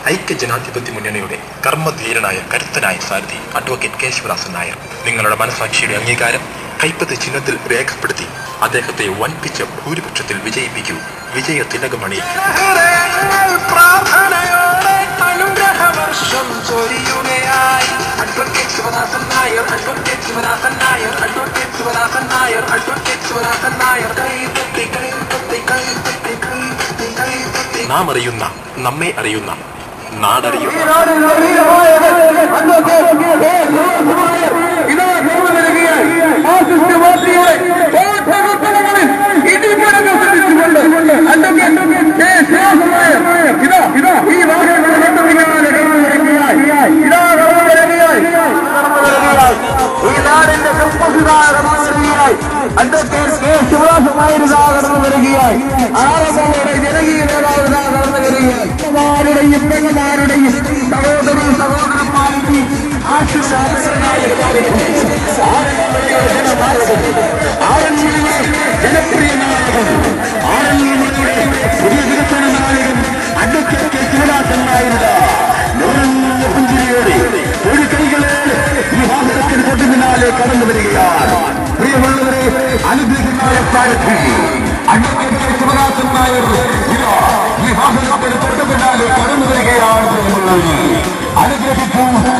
ഐക്യ ജനാധിപത്യ മുന്നണിയുടെ കർമ്മധീരനായ കരുത്തനായ സാരഥി അഡ്വക്കേറ്റ് കേശവദാസൻ നായർ നിങ്ങളുടെ മനസാക്ഷിയുടെ അംഗീകാരം കൈപ്പത്തി ചിഹ്നത്തിൽ രേഖപ്പെടുത്തി അദ്ദേഹത്തെ വൻപിച്ച ഭൂരിപക്ഷത്തിൽ വിജയിപ്പിക്കൂ വിജയ തിലകമണി പ്രാർത്ഥനയോടെ അനുഗ്രഹവർഷം ചൊരിയുകയായി advocate Sivadasan Nair advocate Sivadasan Nair advocate Sivadasan Nair advocate Sivadasan Nair കൈതട്ടി കൈതട്ടി കൈതട്ടി കൈതട്ടി കൈതട്ടി നാം അറിയുന്ന നമ്മെ അറിയുന്ന നാടറിയുന്ന ഈ നാടിന്റെ ശുഭസുധാകരണമായി അഡ്വക്കേറ്റ് കെ ശിവദാസമായിരുതാ കടന്നു വരികയായി ആറമ്മയുടെ ജനകീയ നേതാവിതാ കടന്നു വരികയായി അമ്മമാരുടെയും പെണ്ണുമാരുടെയും സഹോദരി സഹോദരന്മാരുടെയും ആശീർവാദനായ ആരണ്യയുടെ ജനപ്രിയ നായകൻ ആരണ്യയുടെ പുതിയ വികസന നായകൻ അഡ്വക്കേറ്റ് കെ ശിവദാസനായിരുതാ നിറഞ്ഞ പുഞ്ചിരിയോടെ ഒരു കൈകളെ ഈ വാഹനത്തിന് തൊട്ടു പിന്നാലെ കടന്നു വരികയാണ് പ്രിയമുള്ളവരെ അനുഗ്രഹിക്കുന്ന സ്ഥാനത്ത് അഡ്വക്കേറ്റ് ശിവദാസൻ നായർ ഇതാ ഈ വാഹനത്തിന് തൊട്ടു പിന്നാലെ കടന്നു വരികയാണ് പ്രിയമുള്ളവരെ അനുഗ്രഹിക്കും